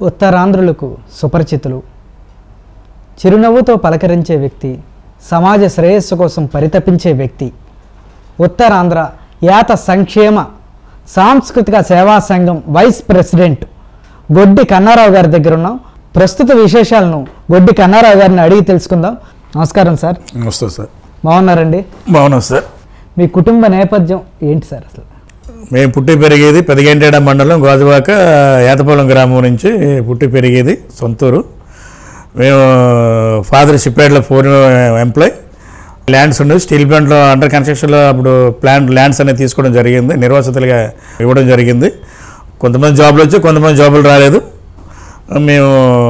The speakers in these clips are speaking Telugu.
ఉత్తరాంధ్రులకు సుపరిచితులు చిరునవ్వుతో పలకరించే వ్యక్తి సమాజ శ్రేయస్సు కోసం పరితపించే వ్యక్తి ఉత్తరాంధ్ర యాత సంక్షేమ సాంస్కృతిక సేవా సంఘం వైస్ ప్రెసిడెంట్ గొడ్డి కన్నారావు గారి దగ్గర ఉన్నాం ప్రస్తుత విశేషాలను గొడ్డి కన్నారావు గారిని అడిగి తెలుసుకుందాం నమస్కారం సార్ వస్తుంది సార్ బాగున్నారండి బాగున్నాం సార్ మీ కుటుంబ నేపథ్యం ఏంటి సార్ అసలు మేము పుట్టి పెరిగేది పెదగంటేడ మండలం గోజవాక ఏతపాలెం గ్రామం నుంచి పుట్టి పెరిగేది సొంతూరు మేము ఫాదర్ షిప్యార్డ్లో ఫోర్ ఎంప్లాయ్ ల్యాండ్స్ ఉండేవి స్టీల్ ప్లాంట్లో అండర్ కన్స్ట్రక్షన్లో అప్పుడు ప్లాంట్ ల్యాండ్స్ అనేది తీసుకోవడం జరిగింది నిర్వాసితులుగా ఇవ్వడం జరిగింది కొంతమంది జాబులు వచ్చి కొంతమంది జాబులు రాలేదు మేము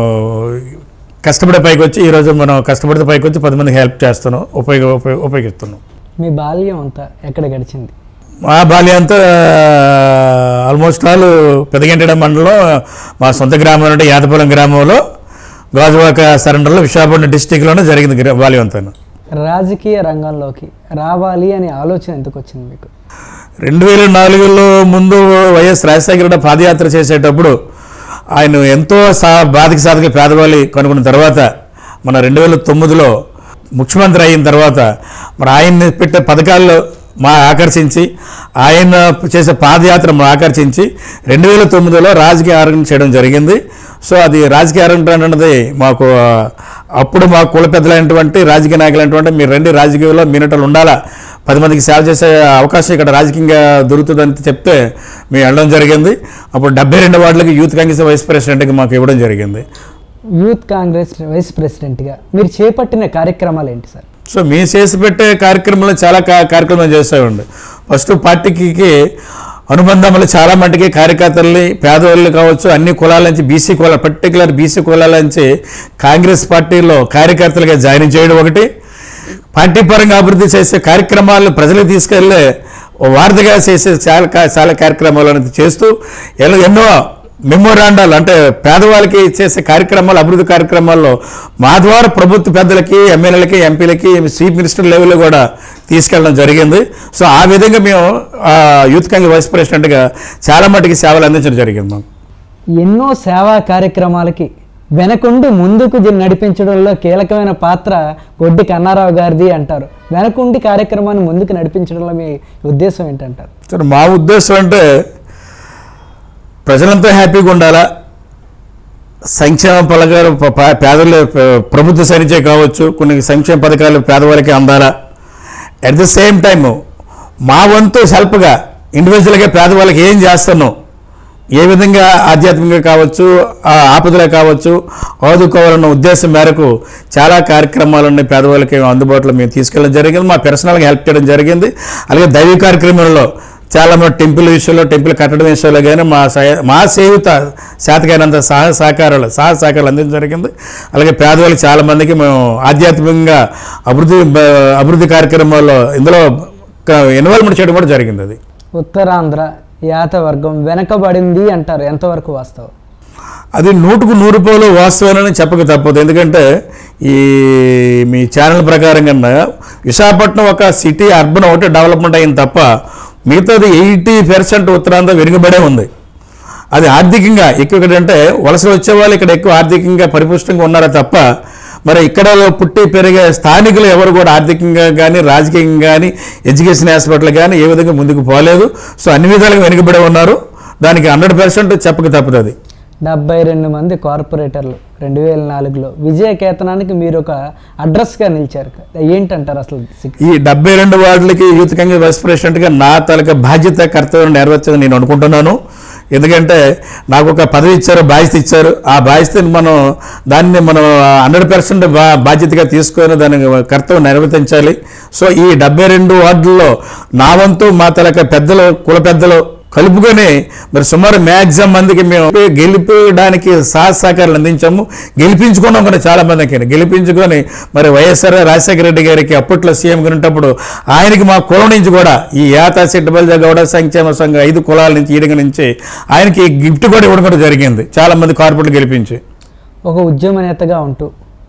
కష్టపడే పైకి వచ్చి ఈరోజు మనం కష్టపడితే పైకి వచ్చి పది మందికి హెల్ప్ చేస్తున్నాం ఉపయోగ ఉపయోగ ఉపయోగిస్తున్నాం మీ బాల్యం అంతా ఎక్కడ గడిచింది మా బాల్యం అంతా ఆల్మోస్ట్ ఆల్ పెదగంటెడ మండలం మా సొంత గ్రామం అంటే యాదపురం గ్రామంలో గాజువాక సరెండర్లో విశాఖపట్నం డిస్టిక్లోనే జరిగింది గ్రా- బాల్యం అంతా రాజకీయ రంగంలోకి రావాలి అనే ఆలోచన ఎందుకు వచ్చింది మీకు రెండు వేల నాలుగులో ముందు వైఎస్ రాజశేఖర రెడ్డి పాదయాత్ర చేసేటప్పుడు ఆయన ఎంతో సా బాధకి సాధక పేదవాళ్ళి కనుగొన్న తర్వాత మన రెండు వేల తొమ్మిదిలో ముఖ్యమంత్రి అయిన తర్వాత మరి ఆయన్ని పెట్టే పథకాల్లో మా ఆకర్షించి ఆయన చేసే పాదయాత్ర మా ఆకర్షించి రెండు వేల తొమ్మిదిలో రాజకీయ ఆరోగ్యం చేయడం జరిగింది సో అది రాజకీయ ఆరోగ్యం అన్నది మాకు ఆ, అప్పుడు మా కుల పెద్దలైనటువంటి రాజకీయ నాయకులైనటువంటి మీరు రండి రాజకీయంలో మీనటలు ఉండాలా పది మందికి సేవ చేసే అవకాశం ఇక్కడ రాజకీయంగా దొరుకుతుందని చెప్తే మేము వెళ్ళడం జరిగింది అప్పుడు డెబ్బై రెండు వార్డులకి యూత్ కాంగ్రెస్ వైస్ ప్రెసిడెంట్కి మాకు ఇవ్వడం జరిగింది యూత్ కాంగ్రెస్ వైస్ ప్రెసిడెంట్గా మీరు చేపట్టిన కార్యక్రమాలు ఏంటి సార్ సో మేము చేసి పెట్టే కార్యక్రమాలు చాలా కా- కార్యక్రమాలు చేస్తామండి ఫస్ట్ పార్టీకి అనుబంధములు చాలా మటుకి కార్యకర్తల్ని పేదవాళ్ళు కావచ్చు అన్ని కులాల నుంచి బీసీ కుల పర్టికులర్ బీసీ కులాల నుంచి కాంగ్రెస్ పార్టీలో కార్యకర్తలుగా జాయిన్ చేయడం ఒకటి పార్టీ పరంగా అభివృద్ధి చేసే కార్యక్రమాలు ప్రజలకు తీసుకెళ్ళే ఓ వారధిగా చేసే చాలా కా- చాలా కార్యక్రమాలు అనేది చేస్తూ ఎన్నో ఎన్నో మెమోరాండాలు అంటే పేదవాళ్ళకి చేసే కార్యక్రమాలు అభివృద్ధి కార్యక్రమాల్లో మా ద్వారా ప్రభుత్వ పెద్దలకి ఎమ్మెల్యేలకి ఎంపీలకి చీఫ్ మినిస్టర్ లెవెల్లో కూడా తీసుకెళ్ళడం జరిగింది సో ఆ విధంగా మేము ఆ, యూత్ కాంగ్రెస్ వైస్ ప్రెసిడెంట్గా చాలా మటుకి సేవలు అందించడం జరిగింది మాకు ఎన్నో సేవా కార్యక్రమాలకి వెనకుండి ముందుకు జ- నడిపించడంలో కీలకమైన పాత్ర గొడ్డి కన్నారావు గారిది అంటారు వెనకుండి కార్యక్రమాన్ని ముందుకు నడిపించడంలో మీ ఉద్దేశం ఏంటంటారు సరే మా ఉద్దేశం అంటే ప్రజలంతా హ్యాపీగా ఉండాలా సంక్షేమ పథకాలు ప- ప- పేదలు ప- ప్రభుత్వ సరిచే కావచ్చు కొన్ని సంక్షేమ పథకాలు పేదవాళ్ళకి అందాలా అట్ ద సేమ్ టైము మా వంతు హెల్ప్గా ఇండివిజువల్గా పేదవాళ్ళకి ఏం చేస్తున్నాం ఏ విధంగా ఆధ్యాత్మికంగా కావచ్చు ఆ ఆపదలే కావచ్చు ఆదుకోవాలన్న ఉద్దేశం మేరకు చాలా కార్యక్రమాలన్నీ పేదవాళ్ళకి అందుబాటులో మేము తీసుకెళ్ళడం జరిగింది మా పర్సనల్గా హెల్ప్ చేయడం జరిగింది అలాగే దైవ కార్యక్రమంలో చాలా మంది టెంపుల్ విషయంలో టెంపుల్ కట్టడం విషయంలో కానీ మా సహాయ మా సేవిత శాతకైనంత సహాయ సహకారాలు సహాయ సహకారాలు అందించడం జరిగింది అలాగే పేదవాళ్ళకి చాలా మందికి మేము ఆధ్యాత్మికంగా అభివృద్ధి బ- అభివృద్ధి కార్యక్రమాల్లో ఇందులో ఇన్వాల్వ్మెంట్ చేయడం కూడా జరిగింది అది ఉత్తరాంధ్ర యాత వర్గం వెనకబడింది అంటారు ఎంతవరకు వాస్తవం అది నూటుకు నూరు రూపాయలు వాస్తవేనని చెప్పక తప్పదు ఎందుకంటే ఈ మీ ఛానల్ ప్రకారం కన్నా విశాఖపట్నం ఒక సిటీ అర్బన్ ఒకటి డెవలప్మెంట్ అయింది తప్ప మిగతాది ఎయిటీ పర్సెంట్ ఉత్తరాంధ్ర వెనుకబడే ఉంది అది ఆర్థికంగా ఎక్కువ ఏంటంటే వలస వచ్చే వాళ్ళు ఇక్కడ ఎక్కువ ఆర్థికంగా పరిపుష్టంగా ఉన్నారా తప్ప మరి ఇక్కడ పుట్టి పెరిగే స్థానికులు ఎవరు కూడా ఆర్థికంగా కానీ రాజకీయంగా కానీ ఎడ్యుకేషన్ హాస్పిటల్ కానీ ఏ విధంగా ముందుకు పోలేదు సో అన్ని విధాలుగా వెనుకబడి ఉన్నారు దానికి హండ్రెడ్ పర్సెంట్ చెప్పక తప్పదు అది డెబ్బై రెండు మంది కార్పొరేటర్లు రెండు వేల నాలుగులో విజయకేతనానికి మీరు ఒక అడ్రస్గా నిలిచారు ఏంటంటారు అసలు సి- ఈ డెబ్బై రెండు వార్డులకి యూత్ కాంగ్రెస్ వైస్ ప్రెసిడెంట్గా నా తాలూకా బాధ్యత కర్తవ్యం నెరవేర్చదని నేను అనుకుంటున్నాను ఎందుకంటే నాకు ఒక పదవి ఇచ్చారు బాధ్యత ఇచ్చారు ఆ బాధ్యతని మనం దాన్ని మనం హండ్రెడ్ పర్సెంట్ బా బాధ్యతగా తీసుకొని దాని కర్తవ్యం నిర్వర్తించాలి సో ఈ డెబ్బై రెండు వార్డుల్లో నా వంతు మా తాలూకా పెద్దలు కుల పెద్దలు కలుపుకొని మరి సుమారు మ్యాక్సిమం మందికి మేము గెలిపడానికి సహాయ సహకారాలు అందించాము గెలిపించుకున్నాం కూడా చాలా మందికి గెలిపించుకొని మరి వైఎస్ఆర్ రాజశేఖర రెడ్డి గారికి అప్పట్లో సీఎం ఉన్నప్పుడు ఆయనకి మా కులం నుంచి కూడా ఈ యాత సిట్టబల్జ గౌడ సంక్షేమ సంఘం ఐదు కులాల నుంచి ఈడిగ నుంచి ఆయనకి గిఫ్ట్ కూడా ఇవ్వడం కూడా జరిగింది చాలా మంది కార్పొరేట్లు గెలిపించి ఒక ఉద్యమ నేతగా ఉంటూ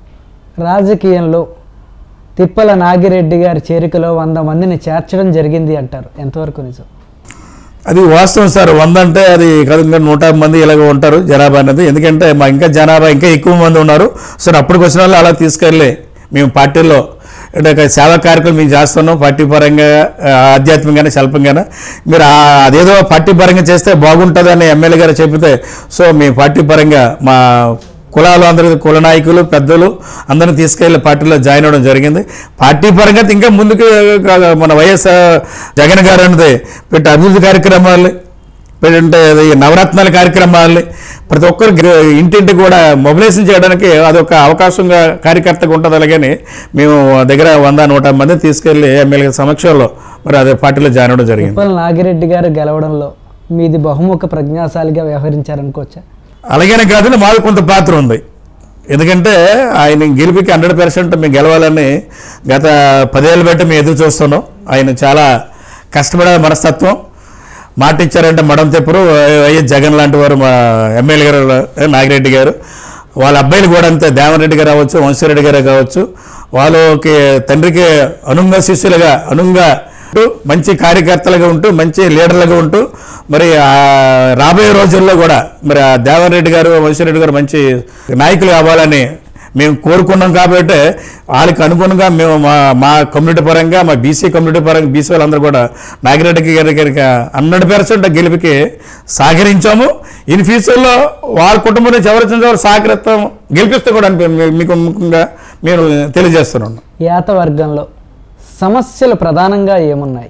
రాజకీయంలో తిప్పల నాగిరెడ్డి గారి చేరికలో వంద మందిని చేర్చడం జరిగింది అంటారు ఎంతవరకు నిజం అది వాస్తవం సార్ వంద అంటే అది కాదు ఇంకా నూట యాభై మంది ఇలాగ ఉంటారు జనాభా అనేది ఎందుకంటే మా ఇంకా జనాభా ఇంకా ఎక్కువ మంది ఉన్నారు సార్ అప్పటికి వచ్చిన వాళ్ళు అలా తీసుకెళ్ళి మేము పార్టీలో అంటే ఒక సేవా కార్యక్రమం మేము చేస్తున్నాం పార్టీ పరంగా ఆ, ఆధ్యాత్మికంగానే శల్పంగానే మీరు ఆ- అదేదో పార్టీ పరంగా చేస్తే బాగుంటుందని ఎమ్మెల్యే గారు చెబితే సో మీ పార్టీ పరంగా మా కులాలు అందరూ కుల నాయకులు పెద్దలు అందరిని తీసుకెళ్లి పార్టీలో జాయిన్ అవ్వడం జరిగింది పార్టీ పరంగా ఇంకా ముందుకు కా- మన వైఎస్ జగన్ గారు అనేది పెట్టి అభివృద్ధి కార్యక్రమాలు అంటే అది నవరత్నాల కార్యక్రమాలని ప్రతి ఒక్కరు గ్ర- ఇంటింటి కూడా మొబిలైజేషన్ చేయడానికి అదొక అవకాశంగా కార్యకర్తగా ఉంటుంది అలాగని మేము దగ్గర వంద నూట మంది తీసుకెళ్లి ఎమ్మెల్యే సమక్షంలో మరి అదే పార్టీలో జాయిన్ అవ్వడం జరిగింది ఉప్పల్ నాగిరెడ్డి గారు గెలవడంలో మీది బహుముఖ ప్రజ్ఞాశాలిగా వ్యవహరించారనుకోవచ్చా అలాగనే కాదు మాకు కొంత పాత్ర ఉంది ఎందుకంటే ఆయన గెలిపికి హండ్రెడ్ పర్సెంట్ మేము గెలవాలని గత పదేళ్ళు బట్టి మేము ఎదురు చూస్తున్నాం ఆయన చాలా కష్టపడే మనస్తత్వం మాట ఇచ్చారంటే మడం తెప్పరు వైఎస్ జగన్ లాంటి వారు మా ఎమ్మెల్యే గారు నాగిరెడ్డి గారు వాళ్ళ అబ్బాయిలు కూడా అంతే దేవరెడ్డి గారు అవ్వచ్చు వంశీరెడ్డి గారు కావచ్చు వాళ్ళకి తండ్రికి అనుంగ శిష్యులుగా అనుంగా ఉంటూ మంచి కార్యకర్తలుగా ఉంటూ మంచి లీడర్లుగా ఉంటూ మరి ఆ రాబోయే రోజుల్లో కూడా మరి ఆ దేవరెడ్డి గారు వంశీరెడ్డి గారు మంచి నాయకులు కావాలని మేము కోరుకున్నాం కాబట్టి వాళ్ళకి అనుగుణంగా మేము మా మా కమ్యూనిటీ పరంగా మా బీసీ కమ్యూనిటీ పరంగా బీసీ వాళ్ళందరూ కూడా నాగిరెడ్డి గారి గారికి హండ్రెడ్ పర్సెంట్ గెలిపికి సహకరించాము ఇన్ ఫ్యూచర్లో వాళ్ళ కుటుంబం నుంచి ఎవరు ఎవరు సహకరిస్తాం గెలిపిస్తే కూడా అని మీ- మీకు ముఖ్యంగా నేను తెలియజేస్తున్నాను యాత వర్గంలో సమస్యలు ప్రధానంగా ఏమున్నాయి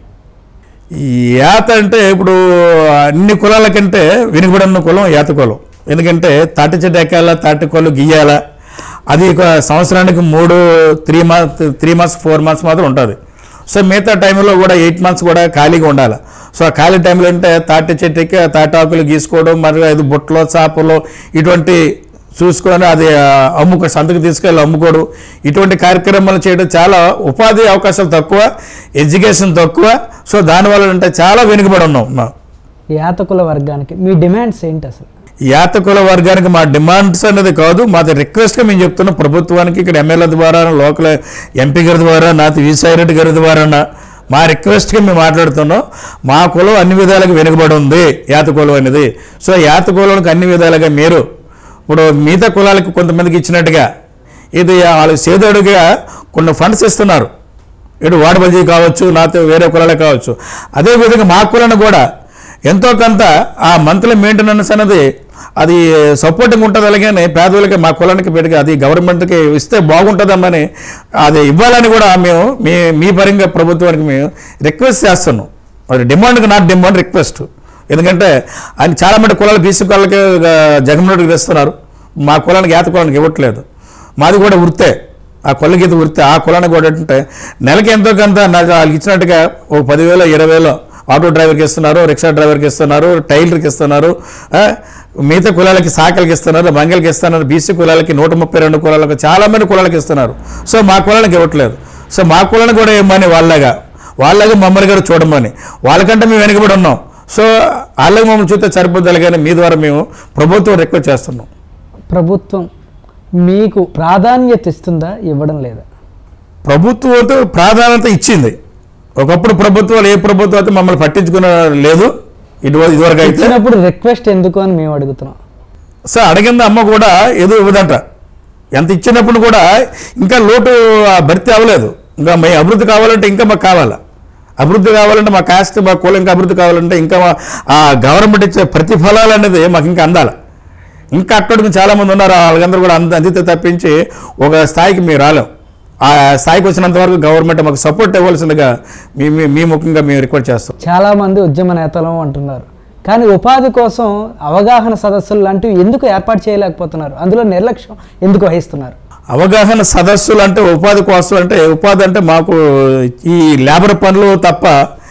ఈ యాత అంటే ఇప్పుడు అన్ని కులాల కంటే వెనుకబడిన కులం యాత కులం ఎందుకంటే తాటి చెట్టు ఎక్కాల తాటి కొలు గీయాల అది ఒక సంవత్సరానికి మూడు three month three months four months మాత్రం ఉంటుంది సో మిగతా టైంలో కూడా ఎయిట్ మంత్స్ కూడా ఖాళీగా ఉండాలి సో ఆ ఖాళీ టైంలో అంటే తాటి చెట్టు ఎక్కి ఆ తాటి ఆకులు గీసుకోవడం మరి అది బుట్టలో చాపలు ఇటువంటి చూసుకొని అది ఆ, అమ్ముకో సంతకు తీసుకెళ్ళి అమ్ముకోవడం ఇటువంటి కార్యక్రమాలు చేయడం చాలా ఉపాధి అవకాశాలు తక్కువ ఎడ్యుకేషన్ తక్కువ సో దానివల్ల అంటే చాలా వెనుకబడి ఉన్నాం మా యాతకుల వర్గానికి మీ డిమాండ్స్ ఏంటి అసలు యాతకుల వర్గానికి మా డిమాండ్స్ అనేది కాదు మాది రిక్వెస్ట్గా మేము చెప్తున్నాం ప్రభుత్వానికి ఇక్కడ ఎమ్మెల్యే ద్వారా లోకల్ ఎంపీ గారి ద్వారా నాతి విసాయి రెడ్డి గారి ద్వారా మా రిక్వెస్ట్గా మేము మాట్లాడుతున్నాం మా కులం అన్ని విధాలుగా వెనుకబడి ఉంది యాత కులం అనేది సో యాత కులానికి అన్ని విధాలుగా మీరు ఇప్పుడు మిగతా కులాలకు కొంతమందికి ఇచ్చినట్టుగా ఇది వాళ్ళు సేదోడుగా కొన్ని ఫండ్స్ ఇస్తున్నారు ఇటు వార్డు బజీ కావచ్చు నాతో వేరే కులాలే కావచ్చు అదేవిధంగా మా కులను కూడా ఎంతో కొంత ఆ మంత్లీ మెయింటెనెన్స్ అనేది అది సపోర్టింగ్ ఉంటుంది అలాగే పేదవాళ్ళకి మా కులానికి పెరిగి అది గవర్నమెంట్కి ఇస్తే బాగుంటుందమ్మని అది ఇవ్వాలని కూడా మేము మీ మీ పరంగా ప్రభుత్వానికి మేము రిక్వెస్ట్ చేస్తున్నాం అది డిమాండ్కి నాట్ డిమాండ్ రిక్వెస్ట్ ఎందుకంటే ఆయన చాలా మంది కులాలు బీసీ కులాలకి ఆ, జగన్మోహన్ రెడ్డికి ఇస్తున్నారు మా కులానికి ఏత కులానికి ఇవ్వట్లేదు మాది కూడా వృత్తే ఆ కొల్ల గీత వృత్తి ఆ కులానికి కూడా ఏంటంటే నెలకి ఎంతో కొంత నాకు వాళ్ళకి ఇచ్చినట్టుగా ఓ పదివేలు ఇరవై వేలు ఆటో డ్రైవర్కి ఇస్తున్నారు రిక్షా డ్రైవర్కి ఇస్తున్నారు టైలర్కి ఇస్తున్నారు ఆ, మిగతా కులాలకి సాకలకి ఇస్తున్నారు మంగళకి ఇస్తున్నారు బీసీ కులాలకి నూట ముప్పై రెండు కులాలకు చాలా మంది కులాలకి ఇస్తున్నారు సో మా కులానికి ఇవ్వట్లేదు సో మా కులానికి కూడా ఇవ్వమని వాళ్ళగా వాళ్ళగా మమ్మల్ని కూడా చూడమని వాళ్ళకంటే మేము వెనుకబడి ఉన్నాం సో వాళ్ళకి మమ్మల్ని చూస్తే సరిపోద్దాలి కానీ మీ ద్వారా మేము ప్రభుత్వం రిక్వెస్ట్ చేస్తున్నాం ప్రభుత్వం మీకు ప్రాధాన్యత ఇస్తుందా ఇవ్వడం లేదా ప్రభుత్వంతో ప్రాధాన్యత ఇచ్చింది ఒకప్పుడు ప్రభుత్వాలు ఏ ప్రభుత్వం అయితే మమ్మల్ని పట్టించుకున్న లేదు ఇటు ఇదివరకు అయితే ఇచ్చినప్పుడు రిక్వెస్ట్ ఎందుకు అని మేము అడుగుతున్నాం సో అడిగింది అమ్మ కూడా ఏదో ఇవ్వదంట ఎంత ఇచ్చినప్పుడు కూడా ఇంకా లోటు ఆ భర్తీ అవ్వలేదు ఇంకా మీ అభివృద్ధి కావాలంటే ఇంకా మాకు కావాలా అభివృద్ధి కావాలంటే మా కాస్ట్ మా కులం ఇంకా అభివృద్ధి కావాలంటే ఇంకా మా- ఆ గవర్నమెంట్ ఇచ్చే ప్రతిఫలాలు అనేది మాకు ఇంకా అందాలి ఇంకా అక్కడికి చాలామంది ఉన్నారు వాళ్ళందరూ కూడా అంద అందితే తప్పించి ఒక స్థాయికి మేము రాలేం ఆ స్థాయికి వచ్చినంత వరకు గవర్నమెంట్ మాకు సపోర్ట్ ఇవ్వాల్సిందిగా మీ మీ- మీ ముఖ్యంగా మేము రిక్వెస్ట్ చేస్తాం చాలా మంది ఉద్యమ నేతలు అంటున్నారు కానీ ఉపాధి కోసం అవగాహన సదస్సులు లాంటివి ఎందుకు ఏర్పాటు చేయలేకపోతున్నారు అందులో నిర్లక్ష్యం ఎందుకు వహిస్తున్నారు అవగాహన సదస్సులు అంటే ఉపాధి కోసం అంటే ఉపాధి అంటే మాకు ఈ లేబర్ పనులు తప్ప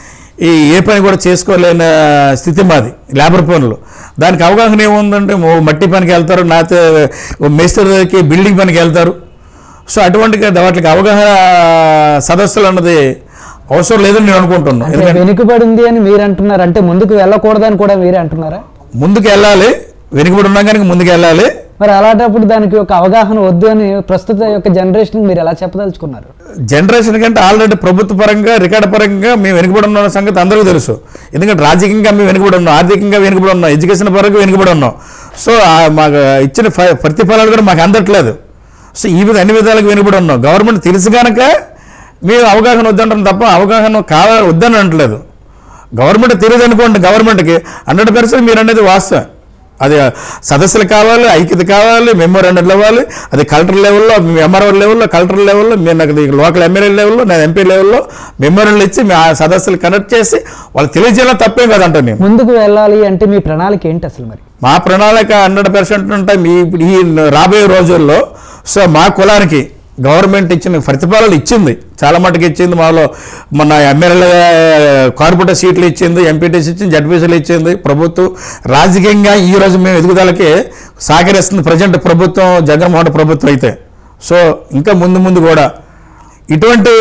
ఈ ఏ పని కూడా చేసుకోలేని స్థితి మాది లేబర్ పనులు దానికి అవగాహన ఏముందంటే ఓ మట్టి పనికి వెళ్తారు నాతో ఓ మేస్త్రికి బిల్డింగ్ పనికి వెళ్తారు సో అటువంటి వాటికి అవగాహన సదస్సులు అన్నది అవసరం లేదని నేను అనుకుంటున్నాను అంటే ఎందుకంటే వెనుకబడింది అని మీరు అంటున్నారు అంటే ముందుకు వెళ్ళకూడదని కూడా మీరే అంటున్నారా ముందుకు వెళ్ళాలి వెనుకబడి ఉన్నాం కనుక ముందుకు వెళ్ళాలి మరి అలాంటప్పుడు దానికి ఒక అవగాహన వద్దు అని ప్రస్తుత యొక్క జనరేషన్కి మీరు ఎలా చెప్పదలుచుకున్నారు జనరేషన్ కంటే ఆల్రెడీ ప్రభుత్వ పరంగా రికార్డు పరంగా మేము వెనుకబడి ఉన్న సంగతి అందరికీ తెలుసు ఎందుకంటే రాజకీయంగా మేము వెనుకబడి ఉన్నాం ఆర్థికంగా వెనుకబడి ఉన్నాం ఎడ్యుకేషన్ పరంగా వెనుకబడి ఉన్నాం సో ఆ మాకు ఇచ్చిన ఫ- ప్రతిఫలాలు కూడా మాకు అందట్లేదు సో ఈ విధంగా అన్ని విధాలకు వెనుకబడి ఉన్నాం గవర్నమెంట్ తెలుసు కనుక మేము అవగాహన వద్దంటాం తప్ప అవగాహన కావాలి వద్దని అనట్లేదు గవర్నమెంట్ తెలియదు అనుకోండి గవర్నమెంట్కి హండ్రెడ్ పర్సెంట్ మీరు అనేది వాస్తవం అది సదస్సులు కావాలి ఐక్యత కావాలి మెమోరాండం ఇవ్వాలి అది కలెక్టర్ లెవెల్లో ఎంఆర్ఓ లెవెల్లో కలెక్టర్ లెవెల్లో మీరు నాకు ఇది లోకల్ ఎమ్మెల్యే లెవెల్లో నేను ఎంపీ లెవెల్లో మెమోరాండం ఇచ్చి మీ ఆ సదస్సులు కనెక్ట్ చేసి వాళ్ళు తెలియజేయడం తప్పేం కాదంటాను నేను ముందుకు వెళ్ళాలి అంటే మీ ప్రణాళిక ఏంటి అసలు మరి మా ప్రణాళిక హండ్రెడ్ పర్సెంట్ ఉంటాయి మీ ఇప్పుడు ఈ రాబోయే రోజుల్లో సో మా కులానికి గవర్నమెంట్ ఇచ్చిన ప్రతిఫలాలు ఇచ్చింది చాలా మటుకు ఇచ్చింది మాలో మన ఎమ్మెల్యే కార్పొరేటర్ సీట్లు ఇచ్చింది ఎంపీటీసీ ఇచ్చింది జడ్పీసీలు ఇచ్చింది ప్రభుత్వం రాజకీయంగా ఈ రోజు మేము ఎదుగుదలకి సహకరిస్తుంది ప్రజెంట్ ప్రభుత్వం జగన్మోహన్ రెడ్డి ప్రభుత్వం అయితే సో ఇంకా ముందు ముందు కూడా ఇటువంటి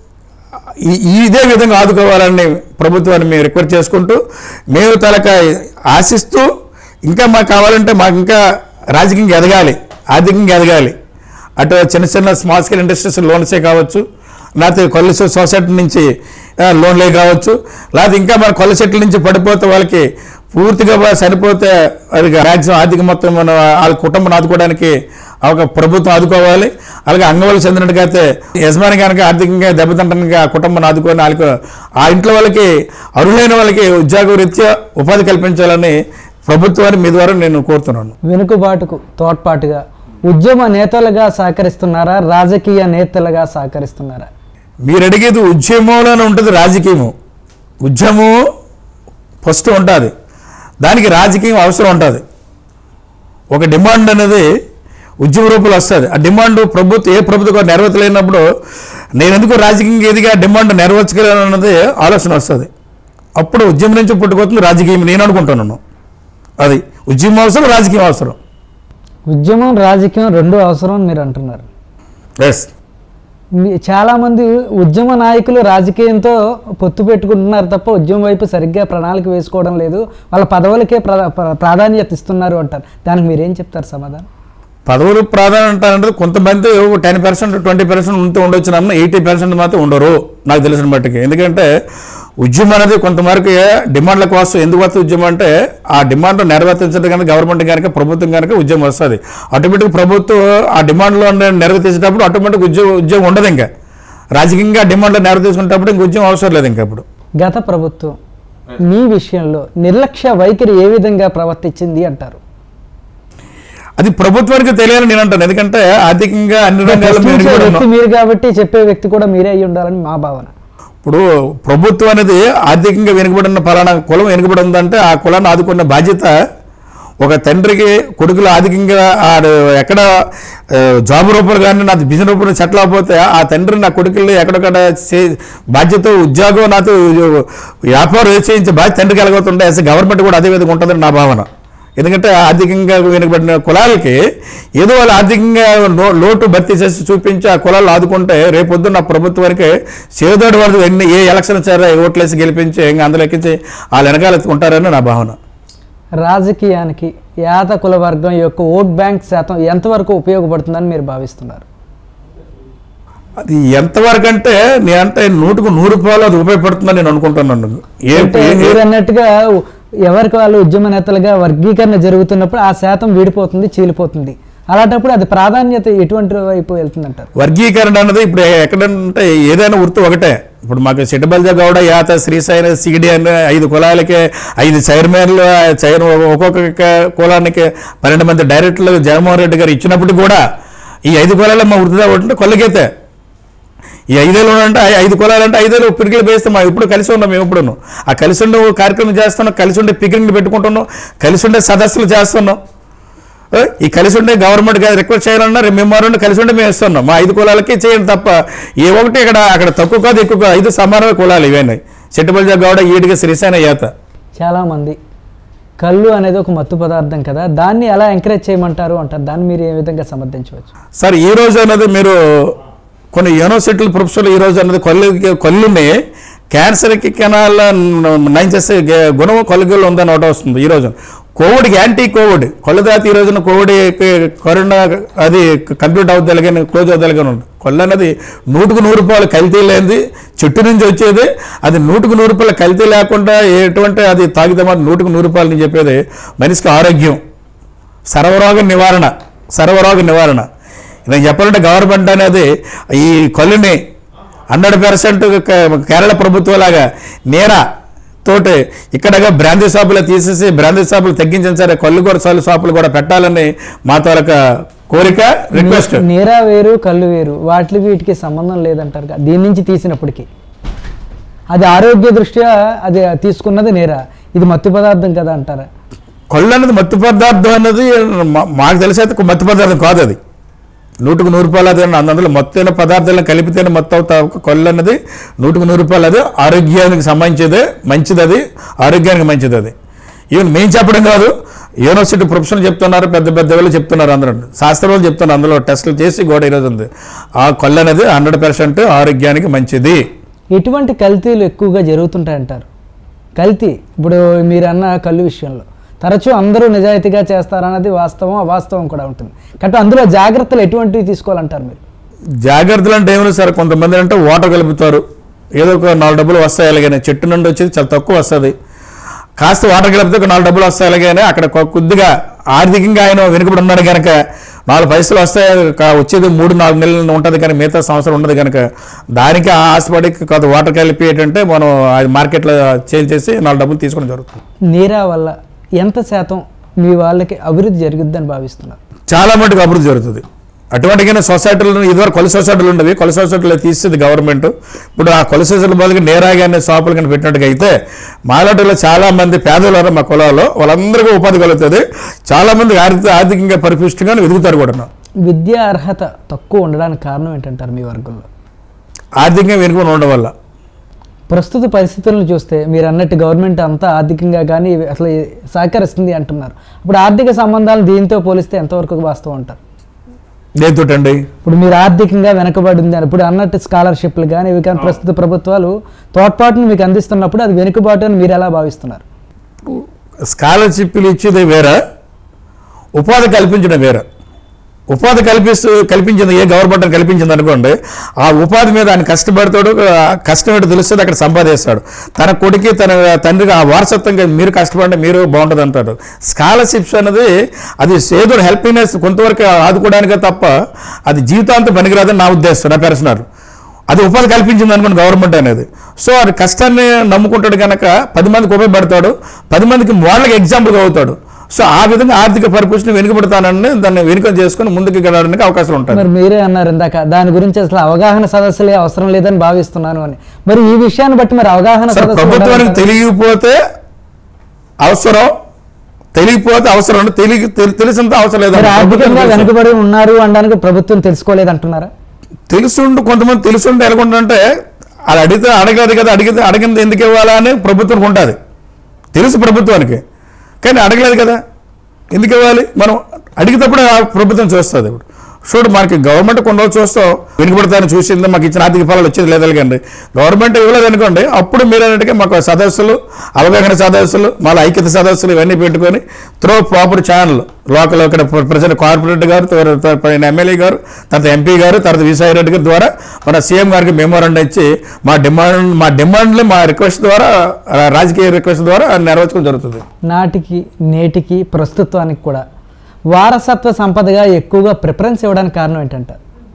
ఈ ఈ ఇదే విధంగా ఆదుకోవాలని ప్రభుత్వాన్ని మేము రిక్వెస్ట్ చేసుకుంటూ మేము తలక ఆశిస్తూ ఇంకా మాకు కావాలంటే మాకు ఇంకా రాజకీయంగా ఎదగాలి ఆర్థికంగా ఎదగాలి అటు చిన్న చిన్న స్మాల్ స్కేల్ ఇండస్ట్రీస్ లోన్సే కావచ్చు లేకపోతే కొల్లి సో- సొసైటీ నుంచి ఆ, లోన్లే కావచ్చు లేకపోతే ఇంకా మన కొల్ల చెట్ల నుంచి పడిపోతే వాళ్ళకి పూర్తిగా వా- సరిపోతే అది మ్యాక్సిమం ఆర్థిక మొత్తం మన వాళ్ళ కుటుంబం ఆదుకోవడానికి ఒక ప్రభుత్వం ఆదుకోవాలి అలాగే అంగవాళ్ళు చెందినట్టుగైతే యజమాని కనుక ఆర్థికంగా దెబ్బతింటానికి ఆ కుటుంబాన్ని ఆదుకొని వాళ్ళకి ఆ ఇంట్లో వాళ్ళకి అర్హులైన వాళ్ళకి ఉద్యోగ రీత్యా ఉపాధి కల్పించాలని ప్రభుత్వాన్ని మీ ద్వారా నేను కోరుతున్నాను వెనుకబాటుకు తోడ్పాటుగా ఉద్యమ నేతలుగా సహకరిస్తున్నారా రాజకీయ నేతలుగా సహకరిస్తున్నారా మీరు అడిగేది ఉద్యమంలోనే ఉంటుంది రాజకీయము ఉద్యమం ఫస్ట్ ఉంటుంది దానికి రాజకీయం అవసరం ఉంటుంది ఒక డిమాండ్ అనేది ఉద్యమ రూపంలో వస్తుంది ఆ డిమాండ్ ప్రభుత్వం ఏ ప్రభుత్వం నెరవేర్చలేనప్పుడు నేను ఎందుకు రాజకీయంగా ఎదిగా డిమాండ్ నెరవేర్చగలను అన్నది ఆలోచన వస్తుంది అప్పుడు ఉద్యమం నుంచి పుట్టుకొస్తుంది రాజకీయం నేను అనుకుంటున్నాను అది ఉద్యమం అవసరం రాజకీయం అవసరం ఉద్యమం రాజకీయం రెండు అవసరం అని మీరు అంటున్నారు ఎస్ మీ- చాలామంది ఉద్యమ నాయకులు రాజకీయంతో పొత్తు పెట్టుకుంటున్నారు తప్ప ఉద్యమం వైపు సరిగ్గా ప్రణాళిక వేసుకోవడం లేదు వాళ్ళ పదవులకే ప్రా- ప్రా- ప్రాధాన్యత ఇస్తున్నారు అంటారు దానికి మీరేం చెప్తారు సమాధానం పదవులు ప్రాధాన్యత అంటే కొంతమంది టెన్ పర్సెంట్ ట్వంటీ పర్సెంట్ ఉంటూ ఉండొచ్చు అన్న ఎయిటీ పర్సెంట్ మాత్రం ఉండరు నాకు తెలిసిన మట్టుకి ఎందుకంటే ఉద్యమం అనేది కొంతవరకు డిమాండ్ల కోసం ఎందుకు వస్తుంది ఉద్యమం అంటే ఆ డిమాండ్ నెరవేర్చడం కనుక గవర్నమెంట్ కనుక ప్రభుత్వం కనుక ఉద్యమం వస్తుంది ఆటోమేటిక్ ప్రభుత్వం ఆ డిమాండ్లో నెరవేర్చేటప్పుడు ఆటోమేటిక్ ఉద్యోగం ఉద్యోగం ఉండదు ఇంకా రాజకీయంగా డిమాండ్లో నెరవేర్చుకునేటప్పుడు ఇంక ఉద్యమం అవసరం లేదు ఇంకా ఇప్పుడు గత ప్రభుత్వం మీ విషయంలో నిర్లక్ష్య వైఖరి ఏ విధంగా ప్రవర్తించింది అంటారు అది ప్రభుత్వానికి తెలియాలని నేను అంటాను ఎందుకంటే ఆర్థికంగా అన్ని రంగాల్లో మేము ప్రశ్నించే కూడా ఉన్నాం. వ్యక్తి మీరు కాబట్టి చెప్పే వ్యక్తి కూడా మీరే అయి ఉండాలని మా భావన ఇప్పుడు ప్రభుత్వం అనేది ఆర్థికంగా వెనుకబడిన పలానా కులం వెనుకబడి ఉందంటే ఆ కులాన్ని ఆదుకున్న బాధ్యత ఒక తండ్రికి కొడుకులు ఆర్థికంగా ఆడు ఎక్కడ ఆ, జాబ్ రూపంలో కానీ నాది బిజినెస్ రూపంలో సెటిల్ అవ్వకపోతే ఆ తండ్రి నా కొడుకుల్ని ఎక్కడొక్కడ చే- బాధ్యత ఉద్యోగం నాతో వ్యాపారం ఏ చేయించే బాధ్యత తండ్రికి ఎలాగవుతుంటే యాజ్ గవర్నమెంట్ కూడా అదే విధంగా ఉంటుందని నా భావన ఎందుకంటే ఆర్థికంగా వెనుకబడిన కులాలకి ఏదో వాళ్ళు ఆర్థికంగా లో- లోటు భర్తీ చేసి చూపించి ఆ కులాలు ఆదుకుంటే రేపొద్దున నా ప్రభుత్వానికి చేదోడు వాళ్ళు ఎన్ని ఏ ఎలక్షన్ సరే ఓట్లేసి గెలిపించి ఇంకా అందులో ఎక్కించి వాళ్ళు వెనకాల ఉంటారని నా భావన రాజకీయానికి యాత కుల వర్గం యొక్క ఓట్ బ్యాంక్ శాతం ఎంతవరకు ఉపయోగపడుతుందని మీరు భావిస్తున్నారు అది ఎంతవరకు అంటే నేనంటే నూటుకు నూరు రూపాయలు అది ఉపయోగపడుతుందని నేను అనుకుంటున్నాను ఏ అంటే మీరు అన్నట్టుగా ఎవరికి వాళ్ళు ఉద్యమ నేతలుగా వర్గీకరణ జరుగుతున్నప్పుడు ఆ శాతం వీడిపోతుంది చీలిపోతుంది అలాంటప్పుడు అది ప్రాధాన్యత ఎటువంటి వైపు వెళ్తుందంటారు వర్గీకరణ అన్నది ఇప్పుడు ఎక్కడంటే ఏదైనా వృత్తి ఒకటే ఇప్పుడు మాకు సిటబల్జ గౌడ యాత శ్రీశైన సిగిడి అని ఐదు కులాలకి ఐదు చైర్మన్లు చైర్ ఒక్కొక్క కులానికి పన్నెండు మంది డైరెక్టర్లు జగన్మోహన్ రెడ్డి గారు ఇచ్చినప్పుడు కూడా ఈ ఐదు కులాలు మా వృత్తి ఉంటే కొల్లగైతే ఈ ఐదేళ్ళు అంటే ఐ- ఐదు కులాలు అంటే ఐదేళ్ళు పిరికిలు వేస్తే మా ఇప్పుడు కలిసి ఉన్నాం మేము ఇప్పుడు ఆ కలిసి ఉండే కార్యక్రమం చేస్తున్నాం కలిసి ఉండే పిక్నిక్ పెట్టుకుంటున్నాం కలిసి ఉండే సదస్సులు చేస్తున్నాం ఏ? ఈ కలిసి ఉండే గవర్నమెంట్ రిక్వెస్ట్ చేయాలన్నా రేపు మేము రెండు కలిసి ఉంటే మేము ఇస్తున్నాం మా ఐదు కులాలకి చేయండి తప్ప ఏ ఒకటి ఇక్కడ అక్కడ తక్కువ కాదు ఎక్కువ కాదు ఐదు సమానమైన కులాలు ఇవన్నీ చెట్టుబల్జా గౌడ ఈడిగా శ్రీశైన యాత చాలామంది కళ్ళు అనేది ఒక మత్తు పదార్థం కదా దాన్ని ఎలా ఎంకరేజ్ చేయమంటారు అంటారు దాన్ని మీరు ఏ విధంగా సమర్థించవచ్చు సార్ ఈ రోజు అనేది మీరు కొన్ని యూనివర్సిటీల ప్రొఫెసర్లు ఈ రోజు అనేది కొల్లు కొల్లుని క్యాన్సర్కి కెనాల్ నయం చేసే గ- గుణం కొల్లుగల్లో ఉందని ఒకటి వస్తుంది ఈ రోజు కోవిడ్కి యాంటీ కోవిడ్ కొల్ల దాటి ఈ రోజున కోవిడ్ కరోనా అది కంప్లీట్ అవుతుంది కానీ క్లోజ్ అవుతుంది కానీ ఉంది కొల్ల అన్నది నూటుకు నూరు రూపాయలు కల్తీ లేనిది చెట్టు నుంచి వచ్చేది అది నూటుకు నూరు రూపాయలు కల్తీ లేకుండా ఎటువంటి అది తాగితే మాత్రం నూటుకు నూరు రూపాయలు నేను చెప్పేది మనిషికి ఆరోగ్యం సర్వరోగ నివారణ సర్వరోగ నివారణ నేను చెప్పాలంటే గవర్నమెంట్ అనేది ఈ కొల్లుని హండ్రెడ్ పర్సెంట్ కేరళ ప్రభుత్వం లాగా నేర తోటి ఇక్కడగా బ్రాందీ షాపులు తీసేసి బ్రాందీ షాపులు తగ్గించిన సరే కళ్ళు కూడా సాలు షాపులు కూడా పెట్టాలని మా తాలూకా కోరిక రిక్వెస్ట్ నీరా వేరు కళ్ళు వేరు వాటికి వీటికి సంబంధం లేదంటారు కదా, దీని నుంచి తీసినప్పటికీ అది ఆరోగ్య దృష్ట్యా అది తీసుకున్నది నేరా ఇది మత్తు పదార్థం కదా అంటారా కళ్ళు అనేది మత్తు పదార్థం అన్నది మా- మాకు తెలిసి అయితే మత్తు పదార్థం కాదు అది నూటుకు నూరు రూపాయలు అది అందులో మొత్తైన పదార్థాలను కలిపితేనే మొత్తం అవుతా కళ్ళు అన్నది నూటుకు నూరు రూపాయలు అది ఆరోగ్యానికి సంబంధించేదే మంచిది అది ఆరోగ్యానికి మంచిది అది ఈవెన్ మేము చెప్పడం కాదు యూనివర్సిటీ ప్రొఫెషనల్ చెప్తున్నారు పెద్ద పెద్ద వాళ్ళు చెప్తున్నారు అందరూ శాస్త్ర వాళ్ళు చెప్తున్నారు అందులో టెస్టులు చేసి కూడా ఈరోజు ఉంది ఆ కళ్ళు అనేది హండ్రెడ్ పర్సెంట్ ఆరోగ్యానికి మంచిది ఎటువంటి కల్తీలు ఎక్కువగా జరుగుతుంటాయంటారు కల్తీ ఇప్పుడు మీరు అన్న కళ్ళు విషయంలో తరచూ అందరూ నిజాయితీగా చేస్తారన్నది వాస్తవం అవాస్తవం కూడా ఉంటుంది కాబట్టి అందులో జాగ్రత్తలు ఎటువంటివి తీసుకోవాలంటారు మీరు జాగ్రత్తలు అంటే ఏమైనా సరే కొంతమంది అంటే వాటర్ కలుపుతారు ఏదో ఒక నాలుగు డబ్బులు వస్తాయి అలాగనే చెట్టు నుండి వచ్చేది చాలా తక్కువ వస్తుంది కాస్త వాటర్ కలిపితే ఒక నాలుగు డబ్బులు వస్తాయి అలాగనే అక్కడ కొ- కొద్దిగా ఆర్థికంగా ఆయన వెనుకబడి ఉన్నాడు కనుక నాలుగు పైసలు వస్తాయి కా- వచ్చేది మూడు నాలుగు నెలలు ఉంటుంది కానీ మిగతా సంవత్సరం ఉండదు కనుక దానికి ఆ ఆశపడి కొంత వాటర్ కలిపి ఏంటంటే మనం అది మార్కెట్లో చేంజ్ చేసి నాలుగు డబ్బులు తీసుకోవడం జరుగుతుంది నీరా వల్ల ఎంత శాతం మీ వాళ్ళకి అభివృద్ధి జరుగుద్దని భావిస్తున్నారు చాలా మటుకు అభివృద్ధి జరుగుతుంది అటువంటిగానే సొసైటీలు ఇదివరకు కొల సొసైటీలు ఉండేవి కొల సొసైటీలో తీసేది గవర్నమెంట్ ఇప్పుడు ఆ కొల సొసైటీల బదులుగా నేరాగా అనే షాపులు కానీ పెట్టినట్టుగా అయితే మాలాటలో చాలా మంది పేదలు ఉన్నారు మా కులాల్లో వాళ్ళందరికీ ఉపాధి కలుగుతుంది చాలా మంది ఆర్థిక ఆర్థికంగా పరిపుష్టిగా ఎదుగుతారు కూడా విద్యా అర్హత తక్కువ ఉండడానికి కారణం ఏంటంటారు మీ వర్గంలో ఆర్థికంగా వెనుకొని ఉండడం వల్ల ప్రస్తుత పరిస్థితులను చూస్తే మీరు అన్నట్టు గవర్నమెంట్ అంతా ఆర్థికంగా కానీ అసలు సహకరిస్తుంది అంటున్నారు ఇప్పుడు ఆర్థిక సంబంధాలు దీంతో పోలిస్తే ఎంతవరకు వాస్తవం అంటారు దేనితోటండి ఇప్పుడు మీరు ఆర్థికంగా వెనుకబడింది అని ఇప్పుడు అన్నట్టు స్కాలర్షిప్లు కానీ ఇవి కానీ ప్రస్తుత ప్రభుత్వాలు తోడ్పాటును మీకు అందిస్తున్నప్పుడు అది వెనుకబాటు అని మీరు ఎలా భావిస్తున్నారు స్కాలర్షిప్లు ఇచ్చేది వేరే ఉపాధి కల్పించడం వేరే ఉపాధి కల్పిస్తూ కల్పించింది ఏ గవర్నమెంట్ కల్పించింది అనుకోండి ఆ ఉపాధి మీద ఆయన కష్టపడతాడు ఆ కష్టం ఏంటో తెలుస్తుంది అక్కడ సంపాదిస్తాడు తన కొడుకు తన తండ్రికి ఆ వారసత్వంగా మీరు కష్టపడండి మీరు బాగుంటుంది అంటారు స్కాలర్షిప్స్ అనేది అది ఏదో హెల్పింగ్నెస్ కొంతవరకు ఆదుకోవడానికే తప్ప అది జీవితాంతం పనికిరాదని నా ఉద్దేశం నా పర్సనల్ అది ఉపాధి కల్పించింది అనుకోండి గవర్నమెంట్ అనేది సో అది కష్టాన్ని నమ్ముకుంటాడు కనుక పది మందికి ఉపయోగపడతాడు పది మందికి వాళ్ళకి ఎగ్జాంపుల్గా అవుతాడు సో ఆ విధంగా ఆర్థిక పరిపుష్టిని వెనుకబడతానని దాన్ని వెనుక చేసుకుని ముందుకు వెళ్ళడానికి అవకాశం ఉంటుంది మరి మీరే అన్నారు ఇందాక దాని గురించి అసలు అవగాహన సదస్సులే అవసరం లేదని భావిస్తున్నాను అని మరి ఈ విషయాన్ని బట్టి మరి అవగాహన సార్ సదస్సులు ప్రభుత్వానికి ఉండాలంటారా? తెలియకపోతే అవసరం తెలియకపోతే అవసరం తెలియ తెలి- తెలిసినంత అవసరం లేదు మరి ఆర్థికంగా వెనుకబడి ఉన్నారు అనడానికి ప్రభుత్వం తెలుసుకోలేదు అంటున్నారా తెలుసుండు కొంతమంది తెలుసుంటే ఎలాగుంటుందంటే అది అడిగితే అడగదు కదా అడిగితే అడిగింది ఎందుకు ఇవ్వాలా అని ప్రభుత్వానికి ఉంటుంది తెలుసు ప్రభుత్వానికి కానీ అడగలేదు కదా ఎందుకు ఇవ్వాలి మనం అడిగేటప్పుడు ఆ ప్రభుత్వం చూస్తుంది ఇప్పుడు చూడు మనకి గవర్నమెంట్ కొన్ని రోజులు చూస్తాం వెనుకబడతాను చూసింది మాకు ఇచ్చిన ఆర్థిక ఫలాలు వచ్చేది లేదలకండి గవర్నమెంట్ ఇవ్వలేదు అనుకోండి అప్పుడు మీరు అన్నట్టుగా మాకు సదస్సులు అవగాహన సదస్సులు మళ్ళీ ఐక్యత సదస్సులు ఇవన్నీ పెట్టుకొని త్రో ప్రాపర్ ఛానల్ లోకల్ ఇక్కడ ప్రజెంట్ కార్పొరేటర్ గారు తర్వాత ఎమ్మెల్యే గారు తర్వాత ఎంపీ గారు తర్వాత విసాయి రెడ్డి గారి ద్వారా మన సీఎం గారికి మెమోరాండం ఇచ్చి మా డిమాండ్ మా డిమాండ్లు మా రిక్వెస్ట్ ద్వారా ఆ, రాజకీయ రిక్వెస్ట్ ద్వారా నెరవేర్చుకోవడం జరుగుతుంది నాటికి నేటికి ప్రస్తుతానికి కూడా వారసత్వ సంపదగా ఎక్కువగా ప్రిఫరెన్స్ ఇవ్వడానికి కారణం ఏంటంటారు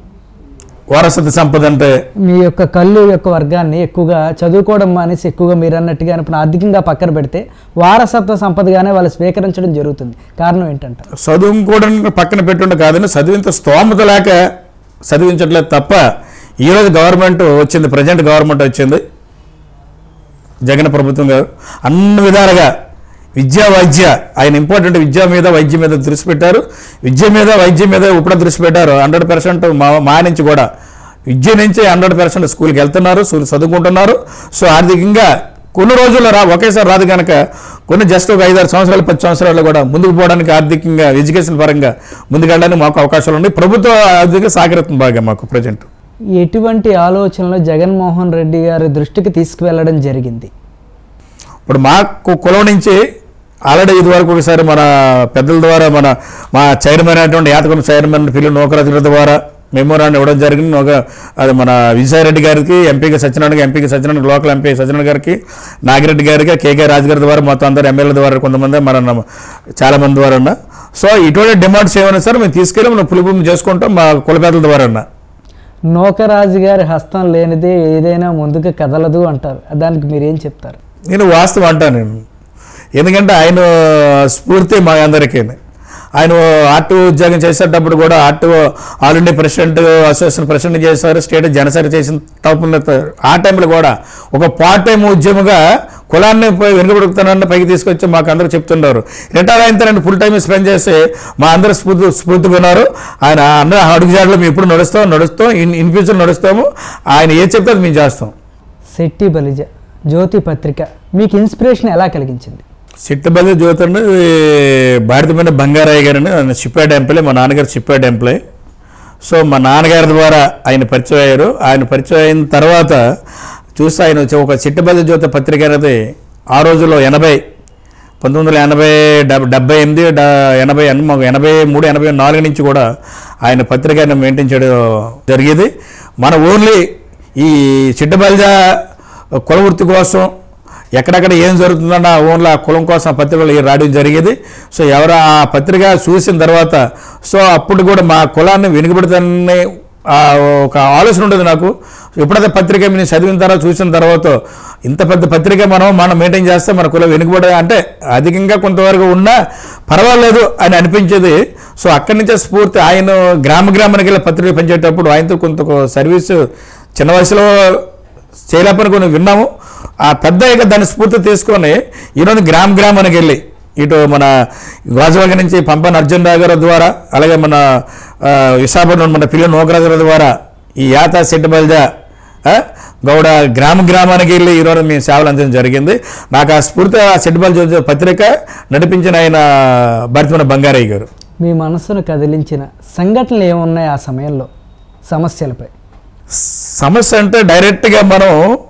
వారసత్వ సంపద అంటే మీ యొక్క కళ్ళు యొక్క వర్గాన్ని ఎక్కువగా చదువుకోవడం మానేసి ఎక్కువగా మీరు అన్నట్టుగా ఇప్పుడు ఆర్థికంగా పక్కన పెడితే వారసత్వ సంపదగానే వాళ్ళు స్వీకరించడం జరుగుతుంది కారణం ఏంటంటారు చదువుకోవడం పక్కన పెట్టుండే కాదని చదివింత స్తోమత లేక చదివించట్లేదు తప్ప ఈరోజు గవర్నమెంట్ వచ్చింది ప్రజెంట్ గవర్నమెంట్ వచ్చింది జగన్ ప్రభుత్వం గారు అన్ని విధాలుగా విద్యా వైద్య ఆయన ఇంపార్టెంట్ విద్య మీద వైద్యం మీద దృష్టి పెట్టారు విద్య మీద వైద్యం మీద ఇప్పుడు దృష్టి పెట్టారు హండ్రెడ్ పర్సెంట్ మా మా నుంచి కూడా విద్య నుంచి హండ్రెడ్ పర్సెంట్ స్కూల్కి వెళ్తున్నారు స్కూల్ చదువుకుంటున్నారు సో ఆర్థికంగా కొన్ని రోజుల్లో రా ఒకేసారి రాదు కనుక కొన్ని జస్ట్ ఒక ఐదారు సంవత్సరాలు పది సంవత్సరాలు కూడా ముందుకు పోవడానికి ఆర్థికంగా ఎడ్యుకేషన్ పరంగా ముందుకెళ్ళడానికి మాకు అవకాశాలు ఉన్నాయి ప్రభుత్వ ఆర్థికంగా సహకరిస్తుంది బాగా మాకు ప్రజెంట్ ఎటువంటి ఆలోచనలు జగన్మోహన్ రెడ్డి గారి దృష్టికి తీసుకువెళ్ళడం జరిగింది ఇప్పుడు మాకు కులం నుంచి ఆల్రెడీ ఇది వరకు ఒకసారి మన పెద్దల ద్వారా మన మా చైర్మన్ అయినటువంటి యాతకుల చైర్మన్ పిల్లి నూకరాజుల ద్వారా మెమోరాన్ని ఇవ్వడం జరిగింది నూక అది మన విజయరెడ్డి గారికి ఎంపీకి సత్యనారాయణ ఎంపీకి సత్యనారాయణ లోకల్ ఎంపీ సత్యనారాయణ గారికి నాగిరెడ్డి గారికి కేకే రాజు గారి ద్వారా మొత్తం అందరు ఎమ్మెల్యే ద్వారా కొంతమంది మన నమ్మ- చాలా మంది ద్వారా ఉన్నా సో ఇటువంటి డిమాండ్స్ ఏమైనా సరే మేము తీసుకెళ్ళి మనం పులిభూమి చేసుకుంటాం మా కులపేదల ద్వారా ఉన్నా నోకరాజు గారి హస్తం లేనిదే ఏదైనా ముందుకు కదలదు అంటారు దానికి మీరేం చెప్తారు నేను వాస్తవం అంటాను నేను ఎందుకంటే ఆయన స్ఫూర్తి మా అందరికీ ఆయన ఆర్టీఓ ఉద్యోగం చేసేటప్పుడు కూడా RTO all India president association president చేశారు స్టేట్ జనసేన చేసిన తప్పున ఆ టైంలో కూడా ఒక పార్ట్ టైం ఉద్యమంగా కులాన్ని పోయి వెనుకబడుకుతానని పైకి తీసుకొచ్చి మాకు అందరూ చెప్తున్నారు రిటైర్ అయిన తర్వాత ఫుల్ టైం స్పెండ్ చేసి మా అందరూ స్ఫూర్తి స్ఫూర్తిగా ఉన్నారు ఆయన అందరూ అడుగుజాడలో మేము ఎప్పుడు నడుస్తాం నడుస్తాం ఇన్ ఇన్ ఫ్యూచర్ నడుస్తాము ఆయన ఏది చెప్తే అది మేము చేస్తాం శెట్టి బలిజ జ్యోతి పత్రిక మీకు ఇన్స్పిరేషన్ ఎలా కలిగించింది సిట్టబల్లి జ్యోతండి భారతమైన బంగారయ్య గారని ఆయన షిప్యార్డ్ ఎంప్లాయ్ మా నాన్నగారు షిప్యార్డ్ ఎంప్లాయ్ సో మా నాన్నగారి ద్వారా ఆయన పరిచయం అయ్యారు ఆయన పరిచయం అయిన తర్వాత చూస్తే ఆయన వచ్చి ఒక చిట్టబల్లి జ్యోతి పత్రిక అనేది ఆ రోజుల్లో ఎనభై పంతొమ్మిది వందల ఎనభై డెబ్ డెబ్బై ఎనిమిది డ- ఎనభై ఎన్- మాకు ఎనభై మూడు ఎనభై నాలుగు నుంచి కూడా ఆయన పత్రికను మెయింటైన్ చేయడం జరిగేది మన ఓన్లీ ఈ చిట్టబల్జ కుల వృత్తి కోసం ఎక్కడెక్కడ ఏం జరుగుతుందన్న ఓన్లీ ఆ కులం కోసం ఆ పత్రికలు ఈ రాయడం జరిగేది సో ఎవరు ఆ పత్రిక చూసిన తర్వాత సో అప్పుడు కూడా మా కులాన్ని వెనుకబెడతానని ఆ ఒక ఆలోచన ఉండేది నాకు ఎప్పుడైతే పత్రిక నేను చదివిన తర్వాత చూసిన తర్వాత ఇంత పెద్ద పత్రిక మనం మనం మెయింటైన్ చేస్తే మన కులం వెనుకబడే అంటే అధికంగా కొంతవరకు ఉన్నా పర్వాలేదు అని అనిపించేది సో అక్కడి నుంచే స్ఫూర్తి ఆయన గ్రామ గ్రామానికి వెళ్ళి పత్రిక పనిచేసేటప్పుడు ఆయనతో కొంత సర్వీసు చిన్న వయసులో చేయలేపని కొన్ని విన్నాము ఆ పెద్ద ఇక దాన్ని స్ఫూర్తి తీసుకొని ఈరోజు గ్రామ గ్రామానికి వెళ్ళి ఇటు మన గాజువాగ నుంచి పంపన్ అర్జున్ రావు గారి ద్వారా అలాగే మన ఆ, విశాఖపట్నం మన పిల్లల నోకరాజుల ద్వారా ఈ యాత సెట్టుబల్జ గౌడ గ్రామ గ్రామానికి వెళ్ళి ఈరోజు మేము సేవలు అందించడం జరిగింది నాకు ఆ స్ఫూర్తి ఆ సెట్టుబల్జ పత్రిక నడిపించిన ఆయన భరతమైన బంగారయ్య గారు మీ మనసును కదిలించిన సంఘటనలు ఏమున్నాయి ఆ సమయంలో సమస్యలపై సమస్య అంటే డైరెక్ట్గా మనం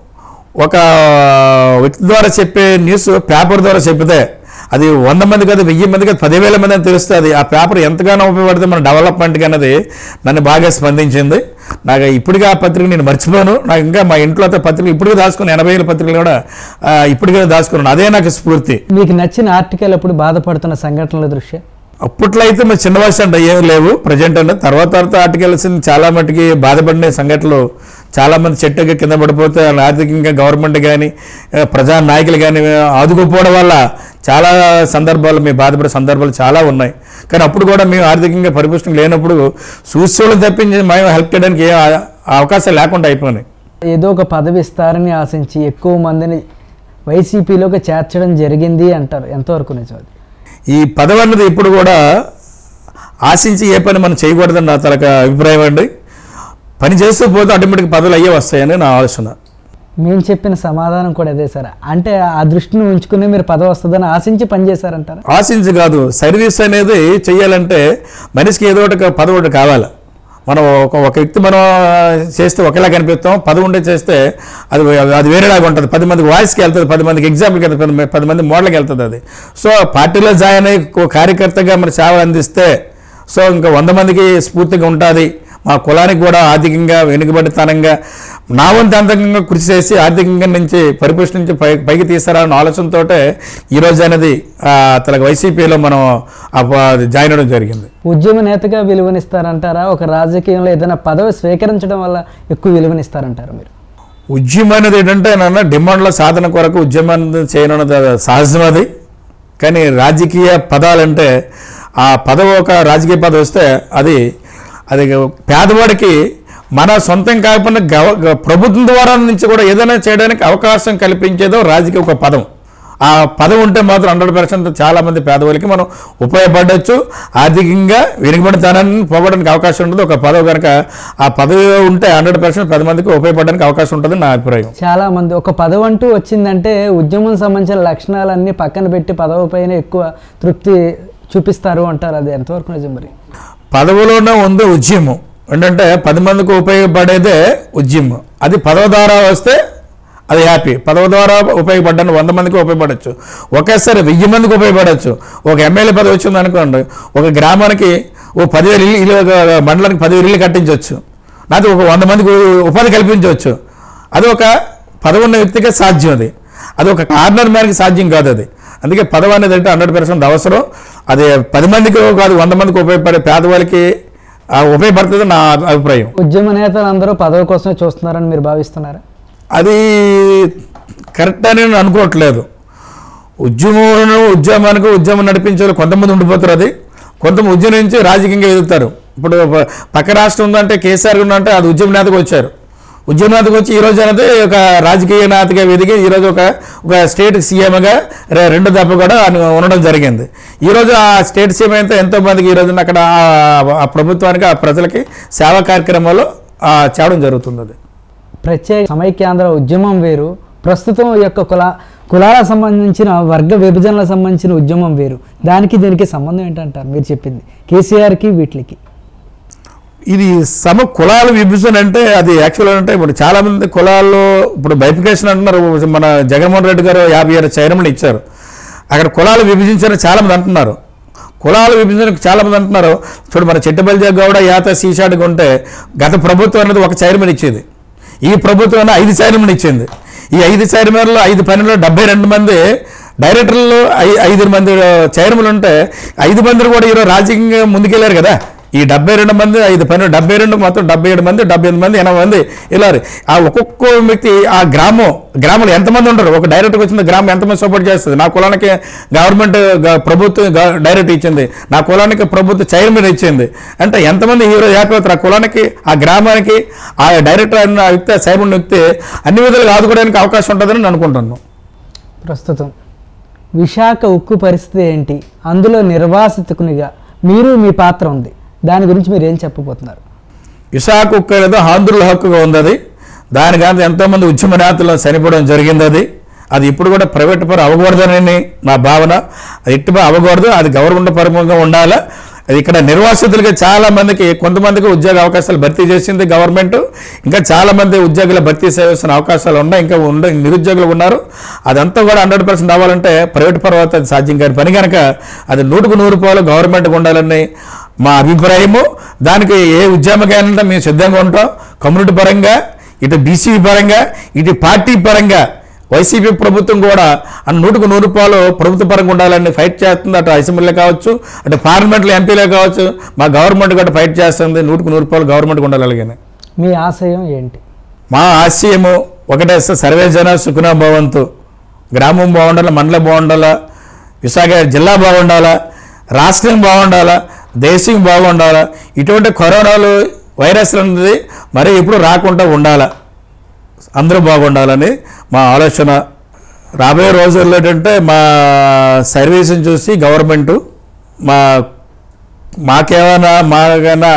ఒక వ్యక్తి ద్వారా చెప్పే న్యూస్ పేపర్ ద్వారా చెప్పితే అది వంద మంది కాదు వెయ్యి మంది కాదు పదివేల మంది అని తెలుస్తుంది ఆ పేపర్ ఎంతగానో ఉపయోగపడితే మన డెవలప్మెంట్కి అన్నది నన్ను బాగా స్పందించింది నాకు ఇప్పటికీ ఆ పత్రిక నేను మర్చిపోను నాకు ఇంకా మా ఇంట్లో అయితే పత్రిక ఇప్పటికీ దాచుకుని ఎనభై వేల పత్రికలు కూడా ఆ, ఇప్పటికే దాచుకున్నాను అదే నాకు స్ఫూర్తి మీకు నచ్చిన ఆర్టికల్ అప్పుడు బాధపడుతున్న సంఘటనల దృష్ట్యా అప్పట్లో అయితే మరి చిన్న వయసు అంటే ఏం లేవు ప్రజెంట్ అంటే తర్వాత తర్వాత ఆర్టికల్స్ చాలా మటుకి బాధపడిన సంఘటనలు చాలా మంది చెట్టుకి కింద పడిపోతే వాళ్ళ ఆర్థికంగా గవర్నమెంట్ కానీ ప్రజా నాయకులు కానీ ఆదుకోపోవడం వల్ల చాలా సందర్భాలు మేము బాధపడే సందర్భాలు చాలా ఉన్నాయి కానీ అప్పుడు కూడా మేము ఆర్థికంగా పరిపుష్టం లేనప్పుడు చూసేవాళ్ళు తప్పించి మేము హెల్ప్ చేయడానికి ఏ ఆ- అవకాశాలు లేకుండా అయిపోయినాయి ఏదో ఒక పదవి ఇస్తారని ఆశించి ఎక్కువ మందిని వైసీపీలోకి చేర్చడం జరిగింది అంటారు ఎంతవరకు నిజం అది ఈ పదవి అన్నది ఇప్పుడు కూడా ఆశించి ఏ పని మనం చేయకూడదని నా తలక అభిప్రాయం అండి పని చేస్తూ పోతే ఆటోమేటిక్ పదవులు అయ్యే వస్తాయని నా ఆలోచన మేము చెప్పిన సమాధానం కూడా అదే సార్ అంటే ఆ దృష్టిని ఉంచుకుని మీరు పదవి వస్తుందని ఆశించి పనిచేశారంటారా ఆశించి కాదు సర్వీస్ అనేది చెయ్యాలంటే మనిషికి ఏదో ఒకటి పదవి ఒకటి కావాలి మనం ఒక ఒక వ్యక్తి మనం చేస్తే ఒకేలా కనిపిస్తాం పదవి ఉంటే చేస్తే అది అది వేరేలాగా ఉంటుంది పది మందికి వాయిస్కి వెళ్తుంది పది మందికి ఎగ్జాంపుల్కి వెళ్తుంది పది మంది- పది మంది మోడల్కి వెళ్తుంది అది సో పార్టీలో జాయిన్ అయ్యి ఒక కార్యకర్తగా మరి సేవ అందిస్తే సో ఇంకా వంద మందికి స్ఫూర్తిగా ఉంటుంది మా కులానికి కూడా ఆర్థికంగా వెనుకబడితనంగా నా వంతు అంతకంగా కృషి చేసి ఆర్థికంగా నుంచి పరిపుష్టి నుంచి పై పైకి తీస్తారన్న ఆలోచనతో ఈరోజు అనేది ఆ, తనకు వైసీపీలో మనం ఆ ప- జాయిన్ అవ్వడం జరిగింది ఉద్యమ నేతగా విలువనిస్తారంటారా ఒక రాజకీయంలో ఏదైనా పదవి స్వీకరించడం వల్ల ఎక్కువ విలువనిస్తారంటారా మీరు ఉద్యమం అనేది ఏంటంటే నాన్న డిమాండ్ల సాధన కొరకు ఉద్యమాన్ని చేయడం అనేది సహజం అది కానీ రాజకీయ పదాలంటే ఆ పదవి ఒక రాజకీయ పదవి వస్తే అది అది పేదవాడికి మన సొంతం కాకుండా గవ గ- ప్రభుత్వం ద్వారా నుంచి కూడా ఏదైనా చేయడానికి అవకాశం కల్పించేదో రాజకీయ ఒక పదం ఆ పదవి ఉంటే మాత్రం హండ్రెడ్ పర్సెంట్ చాలామంది పేదవాళ్ళకి మనం ఉపయోగపడవచ్చు ఆర్థికంగా వెనుకబడితనాన్ని పోగొట్టడానికి అవకాశం ఉంటుంది ఒక పదవి కనుక ఆ పదవి ఉంటే హండ్రెడ్ పర్సెంట్ పది మందికి ఉపయోగపడడానికి అవకాశం ఉంటుంది నా అభిప్రాయం చాలా మంది ఒక పదవి అంటూ వచ్చిందంటే ఉద్యమం సంబంధించిన లక్షణాలన్నీ పక్కన పెట్టి పదవి పైన ఎక్కువ తృప్తి చూపిస్తారు అంటారు అది ఎంతవరకు నిజం మరి పదవిలోనే ఉంది ఉద్యమం ఏంటంటే పది మందికి ఉపయోగపడేదే ఉద్యమం అది పదవి ద్వారా వస్తే అది హ్యాపీ పదవి ద్వారా ఉపయోగపడ్డాను వంద మందికి ఉపయోగపడవచ్చు ఒకేసారి వెయ్యి మందికి ఉపయోగపడవచ్చు ఒక ఎమ్మెల్యే పదవి వచ్చింది అనుకోండి ఒక గ్రామానికి ఓ పదివేలు ఇల్లు ఇల్లు ఒక మండలానికి పదివేలు ఇల్లు కట్టించవచ్చు లేకపోతే ఒక వంద మందికి ఉపాధి కల్పించవచ్చు అది ఒక పదవి ఉన్న వ్యక్తికే సాధ్యం అది అది ఒక కార్నర్ మ్యాన్కి సాధ్యం కాదు అది అందుకే పదవి అనేది అంటే హండ్రెడ్ పర్సెంట్ అవసరం అది పది మందికి కాదు వంద మందికి ఉపయోగపడే పేదవాళ్ళకి ఆ, ఉపయోగపడుతుంది నా అభిప్రాయం ఉద్యమ నేతలు అందరూ పదవి కోసమే చూస్తున్నారని మీరు భావిస్తున్నారా అది కరెక్ట్ అని నేను అనుకోవట్లేదు ఉద్యమం ఉద్యమానికి ఉద్యమం నడిపించే వాళ్ళు కొంతమంది ఉండిపోతారు అది కొంతమంది ఉద్యమం నుంచి రాజకీయంగా ఎదుగుతారు ఇప్పుడు ప- పక్క రాష్ట్రం ఉందంటే కేసీఆర్ ఉందంటే అది ఉద్యమ నేతకు వచ్చారు ఉద్యమ నేతకు వచ్చి ఈ రోజు అనేది ఒక రాజకీయ నేతగా ఎదిగి ఈరోజు ఒక ఒక స్టేట్ సీఎంగా రె- రెండు దెబ్బ కూడా ఆయన ఉండడం జరిగింది ఈరోజు ఆ స్టేట్ సీఎం అయితే ఎంతో మందికి ఈ రోజున అక్కడ ఆ- ఆ ప్రభుత్వానికి ఆ ప్రజలకి సేవా కార్యక్రమాలు ఆ, చేయడం జరుగుతుంది అది ప్రత్యేక సమైక్యాంధ్ర ఉద్యమం వేరు ప్రస్తుతం ఈ యొక్క కుల కులాలకు సంబంధించిన వర్గ విభజనలకు సంబంధించిన ఉద్యమం వేరు దానికి దీనికి సంబంధం ఏంటంటారు మీరు చెప్పింది కేసీఆర్కి వీటికి ఇది సమ కులాల విభజన అంటే అది యాక్చువల్ అంటే ఇప్పుడు చాలా మంది కులాల్లో ఇప్పుడు బైఫికేషన్ అంటున్నారు మన జగన్మోహన్ రెడ్డి గారు యాభై ఏడు చైర్మన్ ఇచ్చారు అక్కడ కులాలు విభజించారని చాలా మంది అంటున్నారు కులాల విభజనకు చాలా మంది అంటున్నారు చూడు మన చెట్టుబల్జా గౌడ యాత సీషాడుగా ఉంటే గత ప్రభుత్వం అనేది ఒక చైర్మన్ ఇచ్చేది ఈ ప్రభుత్వం అనేది ఐదు చైర్మన్ ఇచ్చింది ఈ ఐదు చైర్మన్లో ఐదు పన్నెండులో డెబ్బై రెండు మంది డైరెక్టర్లు ఐ- ఐదు మంది చైర్మన్లు ఉంటే ఐదు మంది కూడా ఈరోజు రాజకీయంగా ముందుకెళ్ళారు కదా ఈ డెబ్బై రెండు మంది ఐదు పన్నెండు డెబ్బై రెండు మొత్తం డెబ్బై ఏడు మంది డెబ్బై ఎనిమిది మంది ఎనభై మంది వెళ్ళారు ఆ ఒక్కొక్క వ్యక్తి ఆ గ్రామం గ్రామంలో ఎంతమంది ఉంటారు ఒక డైరెక్ట్గా వచ్చింది గ్రామం ఎంతమంది సపోర్ట్ చేస్తుంది నా కులానికి గవర్నమెంట్ గ- ప్రభుత్వం గ- డైరెక్ట్ ఇచ్చింది నా కులానికి ప్రభుత్వం చైర్మన్ ఇచ్చింది అంటే ఎంతమంది హీరో హ్యాపీ అవుతారు ఆ కులానికి ఆ గ్రామానికి ఆ డైరెక్టర్ అయిన వ్యక్తి ఆ చైర్మన్ వ్యక్తి అన్ని విధాలుగా ఆదుకోవడానికి అవకాశం ఉంటుందని నేను అనుకుంటున్నాను ప్రస్తుతం విశాఖ ఉక్కు పరిస్థితి ఏంటి అందులో నిర్వాసితుకునిగా మీరు మీ పాత్ర ఉంది దాని గురించి మీరు ఏం చెప్పబోతున్నారు విశాఖ ఉక్కు అనేది ఆంధ్రుల హక్కుగా ఉంది అది దాని కానీ ఎంతోమంది ఉద్యమ నేతలు చనిపోవడం జరిగింది అది అది ఇప్పుడు కూడా ప్రైవేట్ పరం అవ్వకూడదని నా భావన అది ఇటు అవ్వకూడదు అది గవర్నమెంట్ పరంగా ఉండాలి అది ఇక్కడ నిర్వాసితులకి చాలా మందికి కొంతమందికి ఉద్యోగ అవకాశాలు భర్తీ చేసింది గవర్నమెంట్ ఇంకా చాలా మంది ఉద్యోగుల భర్తీ చేయాల్సిన అవకాశాలు ఉన్నాయి ఇంకా ఉండ నిరుద్యోగులు ఉన్నారు అదంతా కూడా హండ్రెడ్ పర్సెంట్ అవ్వాలంటే ప్రైవేట్ పర్వాత అది సాధ్యం కాని పని కనుక అది నూటుకు నూరు రూపాయలు గవర్నమెంట్కి ఉండాలని మా అభిప్రాయము దానికి ఏ ఉద్యమకైనా మేము సిద్ధంగా ఉంటాం కమ్యూనిటీ పరంగా ఇటు బీసీ పరంగా ఇటు పార్టీ పరంగా వైసీపీ ప్రభుత్వం కూడా అన్ని నూటుకు నూరు రూపాయలు ప్రభుత్వ పరంగా ఉండాలని ఫైట్ చేస్తుంది అటు అసెంబ్లీలో కావచ్చు అటు పార్లమెంట్లో ఎంపీలో కావచ్చు మా గవర్నమెంట్ కూడా ఫైట్ చేస్తుంది నూటుకు నూరు రూపాయలు గవర్నమెంట్కి ఉండాలి అలాగని మీ ఆశయం ఏంటి మా ఆశయము ఒకటే సార్ సర్వే జన సుఖనా భవంతు గ్రామం బాగుండాలా మండలం బాగుండాలా విశాఖ జిల్లా బాగుండాలా రాష్ట్రం బాగుండాలా దేశం బాగుండాలా ఇటువంటి కరోనాలు వైరస్ అనేది మరి ఎప్పుడు రాకుండా ఉండాలా అందరూ బాగుండాలని మా ఆలోచన రాబోయే రోజుల్లో ఏంటంటే మా సర్వీస్ని చూసి గవర్నమెంటు మా మాకేమైనా మాకైనా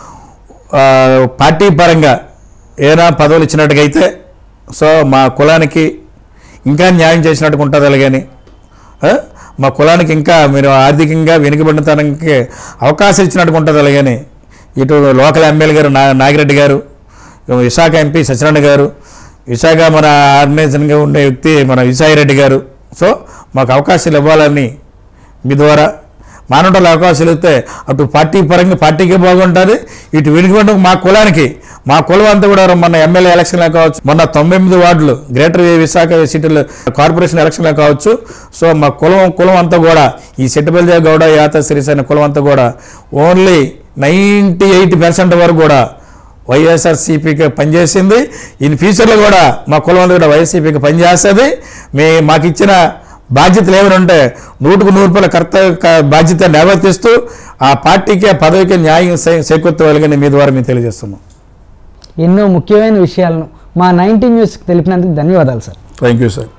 ఆ, పార్టీ పరంగా ఏదైనా పదవులు ఇచ్చినట్టుగైతే సో మా కులానికి ఇంకా న్యాయం చేసినట్టుగా ఉంటుంది అలాగని ఆ? మా కులానికి ఇంకా మీరు ఆర్థికంగా వెనుకబడినతనానికి అవకాశం ఇచ్చినట్టుగా ఉంటుంది అలాగని ఇటు లోకల్ ఎమ్మెల్యే గారు నా నాగిరెడ్డి గారు విశాఖ ఎంపీ సత్యనారాయణ గారు విశాఖ మన ఆర్గనైజేషన్గా ఉండే వ్యక్తి మన విశాఖరెడ్డి గారు సో మాకు అవకాశాలు ఇవ్వాలని మీ ద్వారా మానవుల అవకాశాలు ఇస్తే అటు పార్టీ పరంగా పార్టీకి బాగుంటుంది ఇటు వెనుకబడి మా కులానికి మా కులం అంతా కూడా మన ఎమ్మెల్యే ఎలక్షన్లో కావచ్చు మొన్న తొంభై ఎనిమిది వార్డులు గ్రేటర్ విశాఖ సిటీలో కార్పొరేషన్ ఎలక్షన్లో కావచ్చు సో మా కులం కులం అంతా కూడా ఈ సెట్టుబల్జా గౌడ యాత సిరిస్ అనే కులం అంతా కూడా ఓన్లీ నైంటీ ఎయిట్ పర్సెంట్ వరకు కూడా వైఎస్ఆర్సీపీకి పనిచేసింది ఇన్ ఫ్యూచర్లో కూడా మా కులం అంతా కూడా వైఎస్సీపీకి పనిచేస్తుంది మీ మాకు ఇచ్చిన బాధ్యతలు ఏమైనా ఉంటే నూటుకు నూరు రూపాయల కర్త క- బాధ్యత నిర్వర్తిస్తూ ఆ పార్టీకి ఆ పదవికి న్యాయం సే- చేకూర్చగలిగిన మీ ద్వారా మేము తెలియజేస్తున్నాం ఎన్నో ముఖ్యమైన విషయాలను మా నైన్టీ న్యూస్కి తెలిపినందుకు ధన్యవాదాలు సార్ థ్యాంక్ యూ సార్